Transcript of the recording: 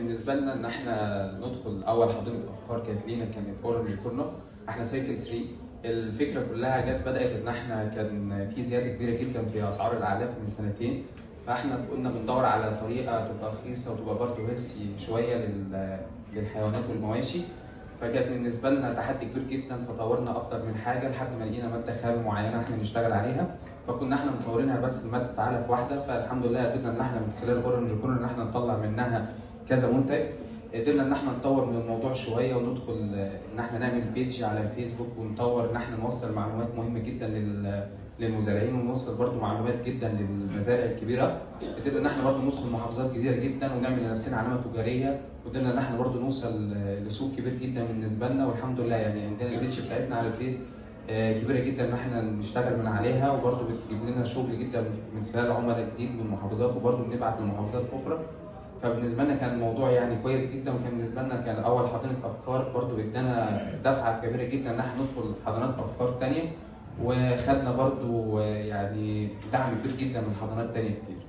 بالنسبه لنا ان احنا ندخل اول حضانه افكار كانت لينا كانت اورنج كورنر احنا سايكل 3 الفكره كلها جت بدات ان احنا كان في زياده كبيره جدا في اسعار الاعلاف من سنتين فاحنا كنا بندور على طريقه تبقى رخيصه وتبقى برضه هيلسي شويه لل- للحيوانات والمواشي فكانت بالنسبه لنا تحدي كبير جدا فطورنا اكتر من حاجه لحد ما لقينا ماده خام معينه احنا نشتغل عليها فكنا احنا مطورينها بس لماده علف واحده فالحمد لله قدرنا ان احنا من خلال اورنج كورنر ان احنا نطلع منها كذا منتج قدرنا ان احنا نطور من الموضوع شويه وندخل آه، ان احنا نعمل بيج على الفيسبوك ونطور ان احنا نوصل معلومات مهمه جدا لل للمزارعين ونوصل برضو معلومات جدا للمزارع الكبيره قدرنا ان احنا برضو ندخل محافظات كتيره جدا ونعمل لنفسنا علامه تجاريه قدرنا ان احنا برضو نوصل آه، لسوق كبير جدا بالنسبه لنا والحمد لله يعني عندنا البيج بتاعتنا على الفيس آه، كبيره جدا ان احنا نشتغل من عليها وبرضو بتجيب لنا شغل جدا من خلال عملاء جديد من المحافظات وبرضو بنبعت لمحافظات اخرى فبالنسبه لنا كان الموضوع يعني كويس جدا وكان بالنسبه لنا كان اول حاضنه افكار برضو ادانا دفعه كبيره جدا ان احنا ندخل حضانات افكار تانية وخدنا برضو آه، يعني دعم كبير جدا من حضانات تانية كتير